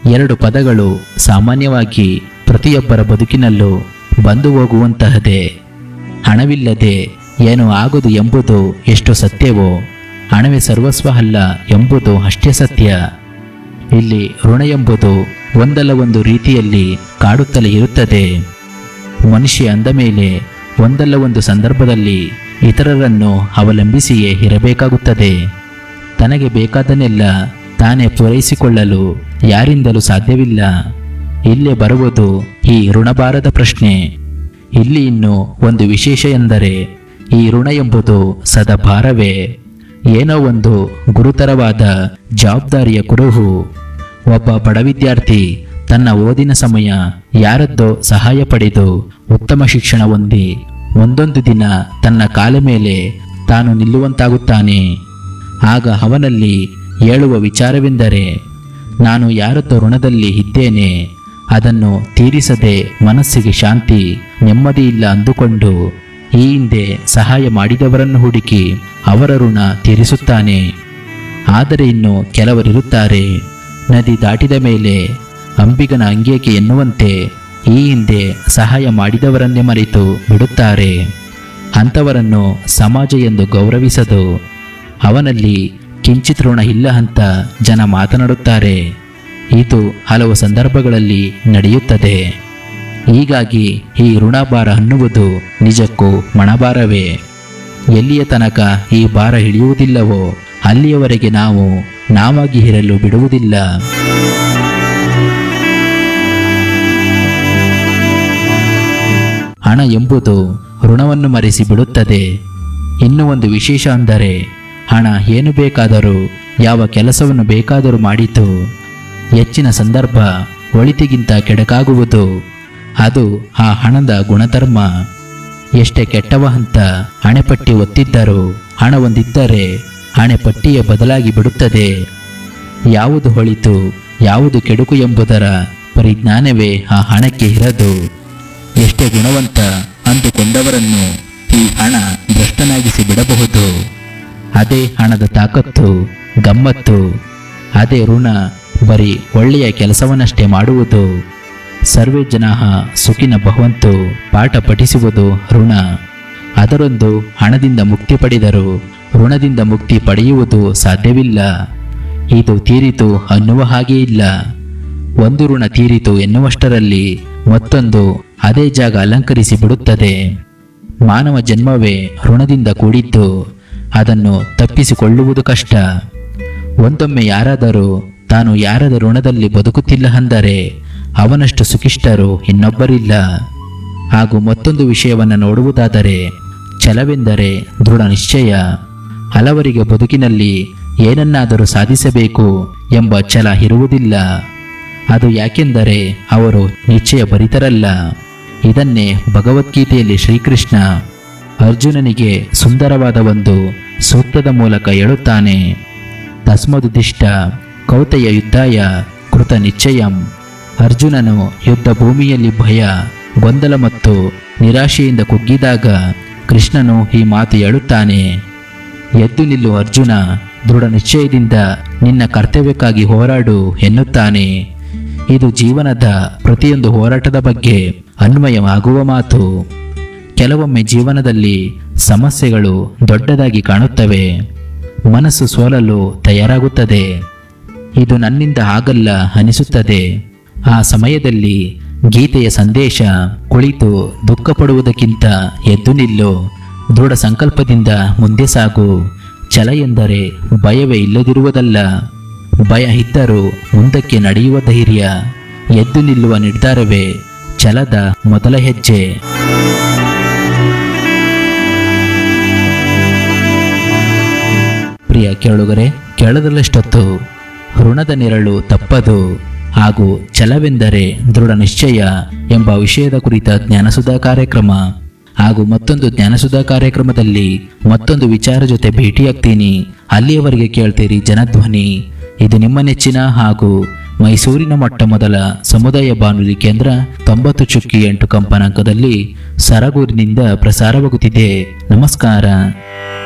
ಎರಡು ಪದಗಳು ಸಾಮಾನ್ಯವಾಗಿ ಪ್ರತಿಯೊಬ್ಬರ ಬದುಕಿನಲ್ಲೂ ಬಂದು ಹೋಗುವಂತಹದೇ ಹಣವಿಲ್ಲದೆ ಏನು ಆಗುವುದು ಎಂಬುದು ಎಷ್ಟು ಸತ್ಯವೋ ಹಣವೇ ಸರ್ವಸ್ವ ಅಲ್ಲ ಎಂಬುದು ಅಷ್ಟೇ ಸತ್ಯ ಇಲ್ಲಿ ಋಣ ಎಂಬುದು ಒಂದಲ್ಲ ಒಂದು ರೀತಿಯಲ್ಲಿ ಕಾಡುತ್ತಲೇ ಇರುತ್ತದೆ ಮನುಷ್ಯ ಅಂದ ಮೇಲೆ ಒಂದಲ್ಲ ಒಂದು ಸಂದರ್ಭದಲ್ಲಿ ಇತರರನ್ನು ಅವಲಂಬಿಸಿಯೇ ಇರಬೇಕಾಗುತ್ತದೆ ತನಗೆ ಬೇಕಾದನ್ನೆಲ್ಲ ತಾನೇ ಪೂರೈಸಿಕೊಳ್ಳಲು ಯಾರಿಂದಲೂ ಸಾಧ್ಯವಿಲ್ಲ ಇಲ್ಲೇ ಬರುವುದು ಈ ಋಣಭಾರದ ಪ್ರಶ್ನೆ ಇಲ್ಲಿ ಇನ್ನು ಒಂದು ವಿಶೇಷ ಎಂದರೆ ಈ ಋಣ ಎಂಬುದು ಸದಾ ಭಾರವೇ ಏನೋ ಒಂದು ಗುರುತರವಾದ ಜವಾಬ್ದಾರಿಯ ಕುರುಹು ಒಬ್ಬ ಬಡ ವಿದ್ಯಾರ್ಥಿ ತನ್ನ ಓದಿನ ಸಮಯ ಯಾರದ್ದೋ ಸಹಾಯ ಪಡೆದು ಉತ್ತಮ ಶಿಕ್ಷಣ ಹೊಂದಿ ಒಂದೊಂದು ದಿನ ತನ್ನ ಕಾಲ ಮೇಲೆ ತಾನು ನಿಲ್ಲುವಂತಾಗುತ್ತಾನೆ ಆಗ ಅವನಲ್ಲಿ ಹೇಳುವ ವಿಚಾರವೆಂದರೆ ನಾನು ಯಾರದ್ದೋ ಋಣದಲ್ಲಿ ಇದ್ದೇನೆ ಅದನ್ನು ತೀರಿಸದೆ ಮನಸ್ಸಿಗೆ ಶಾಂತಿ ನೆಮ್ಮದಿ ಇಲ್ಲ ಅಂದುಕೊಂಡು ಈ ಹಿಂದೆ ಸಹಾಯ ಮಾಡಿದವರನ್ನು ಹುಡುಕಿ ಅವರ ಋಣ ತೀರಿಸುತ್ತಾನೆ ಆದರೆ ಇನ್ನು ಕೆಲವರಿರುತ್ತಾರೆ ನದಿ ದಾಟಿದ ಮೇಲೆ ಅಂಬಿಗನ ಅಂಗೇಕೆ ಎನ್ನುವಂತೆ ಈ ಹಿಂದೆ ಸಹಾಯ ಮಾಡಿದವರನ್ನೇ ಮರೆತು ಬಿಡುತ್ತಾರೆ ಅಂಥವರನ್ನು ಸಮಾಜ ಎಂದು ಗೌರವಿಸದು ಅವನಲ್ಲಿ ಕಿಂಚಿತ್ ಋಣ ಇಲ್ಲ ಅಂತ ಜನ ಮಾತನಾಡುತ್ತಾರೆ ಇದು ಹಲವು ಸಂದರ್ಭಗಳಲ್ಲಿ ನಡೆಯುತ್ತದೆ ಹೀಗಾಗಿ ಈ ಋಣಭಾರ ಅನ್ನುವುದು ನಿಜಕ್ಕೂ ಮಣಭಾರವೇ ಎಲ್ಲಿಯ ತನಕ ಈ ಭಾರ ಹಿಡಿಯುವುದಿಲ್ಲವೋ ಅಲ್ಲಿಯವರೆಗೆ ನಾವು ನಾವಾಗಿ ಇರಲು ಬಿಡುವುದಿಲ್ಲ ಹಣ ಎಂಬುದು ಋಣವನ್ನು ಮರೆಸಿ ಬಿಡುತ್ತದೆ ಇನ್ನು ಒಂದು ವಿಶೇಷ ಅಂದರೆ ಹಣ ಏನು ಬೇಕಾದರೂ ಯಾವ ಕೆಲಸವನ್ನು ಬೇಕಾದರೂ ಮಾಡಿತು ಹೆಚ್ಚಿನ ಸಂದರ್ಭ ಒಳಿತಿಗಿಂತ ಕೆಡಕಾಗುವುದು ಅದು ಆ ಹಣದ ಗುಣಧರ್ಮ ಎಷ್ಟೇ ಕೆಟ್ಟವ ಅಂತ ಹಣೆಪಟ್ಟಿ ಒತ್ತಿದ್ದರೂ ಹಣ ಒಂದಿದ್ದರೆ ಹಣೆಪಟ್ಟಿಯ ಬದಲಾಗಿ ಬಿಡುತ್ತದೆ ಯಾವುದು ಹೊಳಿತು ಯಾವುದು ಕೆಡುಕು ಎಂಬುದರ ಪರಿಜ್ಞಾನವೇ ಆ ಹಣಕ್ಕೆ ಇರದು ಎಷ್ಟೇ ಗುಣವಂತ ಅಂದುಕೊಂಡವರನ್ನು ಈ ಹಣ ಭ್ರಷ್ಟನಾಗಿಸಿ ಬಿಡಬಹುದು ಅದೇ ಹಣದ ತಾಕತ್ತು ಗಮ್ಮತ್ತು ಅದೇ ಋಣ ಬರೀ ಒಳ್ಳೆಯ ಕೆಲಸವನ್ನಷ್ಟೇ ಮಾಡುವುದು ಸರ್ವೇ ಜನ ಸುಖಿನ ಭವಂತು ಪಾಠ ಪಠಿಸುವುದು ಋಣ ಅದರೊಂದು ಹಣದಿಂದ ಮುಕ್ತಿ ಪಡೆದರು ಋಣದಿಂದ ಮುಕ್ತಿ ಪಡೆಯುವುದು ಸಾಧ್ಯವಿಲ್ಲ ಇದು ತೀರಿತು ಅನ್ನುವ ಹಾಗೆ ಇಲ್ಲ ಒಂದು ಋಣ ತೀರಿತು ಎನ್ನುವಷ್ಟರಲ್ಲಿ ಮತ್ತೊಂದು ಅದೇ ಜಾಗ ಅಲಂಕರಿಸಿ ಬಿಡುತ್ತದೆ ಮಾನವ ಜನ್ಮವೇ ಋಣದಿಂದ ಕೂಡಿದ್ದು ಅದನ್ನು ತಪ್ಪಿಸಿಕೊಳ್ಳುವುದು ಕಷ್ಟ ಒಂದೊಮ್ಮೆ ಯಾರಾದರೂ ತಾನು ಯಾರದ ಋಣದಲ್ಲಿ ಬದುಕುತ್ತಿಲ್ಲ ಅಂದರೆ ಅವನಷ್ಟು ಸುಖಿಷ್ಟರು ಇನ್ನೊಬ್ಬರಿಲ್ಲ ಹಾಗೂ ಮತ್ತೊಂದು ವಿಷಯವನ್ನು ನೋಡುವುದಾದರೆ ಛಲವೆಂದರೆ ದೃಢ ನಿಶ್ಚಯ ಹಲವರಿಗೆ ಬದುಕಿನಲ್ಲಿ ಏನನ್ನಾದರೂ ಸಾಧಿಸಬೇಕು ಎಂಬ ಛಲ ಇರುವುದಿಲ್ಲ ಅದು ಯಾಕೆಂದರೆ ಅವರು ನಿಶ್ಚಯ ಭರಿತರಲ್ಲ ಇದನ್ನೇ ಭಗವದ್ಗೀತೆಯಲ್ಲಿ ಶ್ರೀಕೃಷ್ಣ ಅರ್ಜುನನಿಗೆ ಸುಂದರವಾದ ಒಂದು ಸೂಕ್ತದ ಮೂಲಕ ಹೇಳುತ್ತಾನೆ ತಸ್ಮದುದಿಷ್ಟ ಕೌತೆಯ ಯುದ್ಧಾಯ ಕೃತ ನಿಶ್ಚಯಂ ಅರ್ಜುನನು ಯುದ್ಧ ಭೂಮಿಯಲ್ಲಿ ಭಯ ಗೊಂದಲ ಮತ್ತು ನಿರಾಶೆಯಿಂದ ಕುಗ್ಗಿದಾಗ ಕೃಷ್ಣನು ಈ ಮಾತು ಹೇಳುತ್ತಾನೆ ಎದ್ದು ನಿಲ್ಲು ಅರ್ಜುನ ದೃಢ ನಿಶ್ಚಯದಿಂದ ನಿನ್ನ ಕರ್ತವ್ಯಕ್ಕಾಗಿ ಹೋರಾಡು ಎನ್ನುತ್ತಾನೆ ಇದು ಜೀವನದ ಪ್ರತಿಯೊಂದು ಹೋರಾಟದ ಬಗ್ಗೆ ಅನ್ವಯವಾಗುವ ಮಾತು ಕೆಲವೊಮ್ಮೆ ಜೀವನದಲ್ಲಿ ಸಮಸ್ಯೆಗಳು ದೊಡ್ಡದಾಗಿ ಕಾಣುತ್ತವೆ ಮನಸ್ಸು ಸೋಲಲು ತಯಾರಾಗುತ್ತದೆ ಇದು ನನ್ನಿಂದ ಆಗಲ್ಲ ಅನಿಸುತ್ತದೆ ಆ ಸಮಯದಲ್ಲಿ ಗೀತೆಯ ಸಂದೇಶ ಕುಳಿತು ದುಃಖ ಪಡುವುದಕ್ಕಿಂತ ಎದ್ದು ನಿಲ್ಲು ದೃಢ ಸಂಕಲ್ಪದಿಂದ ಮುಂದೆ ಸಾಗು ಛಲ ಎಂದರೆ ಭಯವೇ ಇಲ್ಲದಿರುವುದಲ್ಲ ಭಯ ಇದ್ದರೂ ಮುಂದಕ್ಕೆ ನಡೆಯುವ ಧೈರ್ಯ ಎದ್ದು ನಿಲ್ಲುವ ನಿರ್ಧಾರವೇ ಛಲದ ಮೊದಲ ಹೆಜ್ಜೆ ಪ್ರಿಯ ಕೇಳುಗರೆ ಕೇಳದಲ್ಲಷ್ಟೊತ್ತು ಋಣದ ನೆರಳು ತಪ್ಪದು ಹಾಗೂ ಛಲವೆಂದರೆ ದೃಢ ನಿಶ್ಚಯ ಎಂಬ ವಿಷಯದ ಕುರಿತ ಜ್ಞಾನಸುಧಾ ಕಾರ್ಯಕ್ರಮ ಹಾಗೂ ಮತ್ತೊಂದು ಜ್ಞಾನಸುಧಾ ಕಾರ್ಯಕ್ರಮದಲ್ಲಿ ಮತ್ತೊಂದು ವಿಚಾರ ಜೊತೆ ಭೇಟಿಯಾಗ್ತೀನಿ ಅಲ್ಲಿಯವರೆಗೆ ಕೇಳ್ತೀರಿ ಜನಧ್ವನಿ ಇದು ನಿಮ್ಮ ನೆಚ್ಚಿನ ಹಾಗೂ ಮೈಸೂರಿನ ಮೊಟ್ಟ ಮೊದಲ ಸಮುದಾಯ ಬಾನುಲಿ ಕೇಂದ್ರ ತೊಂಬತ್ತು ಚುಕ್ಕಿ ಎಂಟು ಕಂಪನಾಂಕದಲ್ಲಿ ಸರಗೂರಿನಿಂದ ಪ್ರಸಾರವಾಗುತ್ತಿದೆ ನಮಸ್ಕಾರ